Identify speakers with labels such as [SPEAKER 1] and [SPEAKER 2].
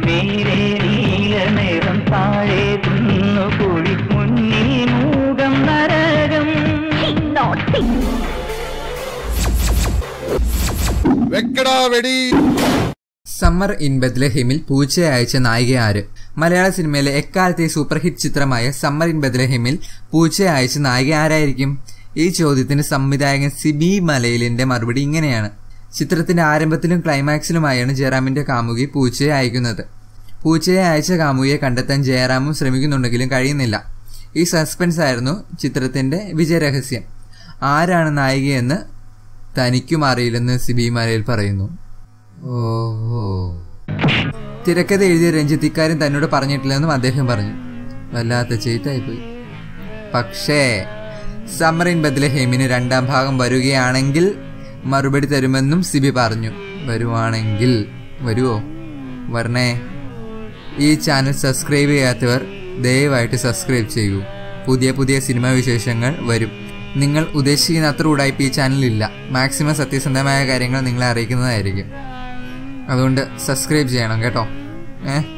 [SPEAKER 1] മേലെ നീലനിറം താഴെ കുന്നുകുഴി മുന്നിൽ മൂകം നരകം
[SPEAKER 2] വെക്കടാ വെടി
[SPEAKER 3] സമ്മർ ഇൻ ബദ്ലഹേമിൽ പൂച്ചയെ അയച്ച നായിക ആര് മലയാള സിനിമയിലെ എക്കാലത്തെ സൂപ്പർ ഹിറ്റ് ചിത്രമായ സമ്മർ ഇൻ ബദ്ലഹേമിൽ പൂച്ചയെ അയച്ച നായിക ആരായിരിക്കും ഈ ചോദ്യത്തിന് സംവിധായകൻ സിബി മലയിലിന്റെ മറുപടി ഇങ്ങനെയാണ് ചിത്രത്തിന്റെ ആരംഭത്തിലും ക്ലൈമാക്സിലുമായാണ് ജയറാമിന്റെ കാമുകി പൂച്ചയെ അയക്കുന്നത് പൂച്ചയെ അയച്ച കാമുകിയെ കണ്ടെത്താൻ ജയറാമും ശ്രമിക്കുന്നുണ്ടെങ്കിലും കഴിയുന്നില്ല ഈ സസ്പെൻസ് ആയിരുന്നു ചിത്രത്തിന്റെ വിജയരഹസ്യം ആരാണ് നായികയെന്ന് തനിക്കും അറിയില്ലെന്ന് സിബി മലയിൽ പറയുന്നു ഓഹോ തിരക്കഥ എഴുതിയ രഞ്ജിത്ത് ഇക്കാര്യം തന്നോട് പറഞ്ഞിട്ടില്ലെന്നും അദ്ദേഹം പറഞ്ഞു വല്ലാത്ത ചെയ്തായിപ്പോയി പക്ഷേ സമ്മറിൻ ബദ്ലഹേമിന് രണ്ടാം ഭാഗം വരികയാണെങ്കിൽ മറുപടി തരുമെന്നും സിബി പറഞ്ഞു വരുവാണെങ്കിൽ വരുവോ വരണേ ഈ ചാനൽ സബ്സ്ക്രൈബ് ചെയ്യാത്തവർ ദയവായിട്ട് സബ്സ്ക്രൈബ് ചെയ്യൂ പുതിയ പുതിയ സിനിമാ വിശേഷങ്ങൾ വരും നിങ്ങൾ ഉദ്ദേശിക്കുന്ന അത്ര ഉടായ്പ ഈ ചാനലില്ല മാക്സിമം സത്യസന്ധമായ കാര്യങ്ങൾ നിങ്ങളെ അറിയിക്കുന്നതായിരിക്കും അതുകൊണ്ട് സബ്സ്ക്രൈബ് ചെയ്യണം കേട്ടോ ഏഹ്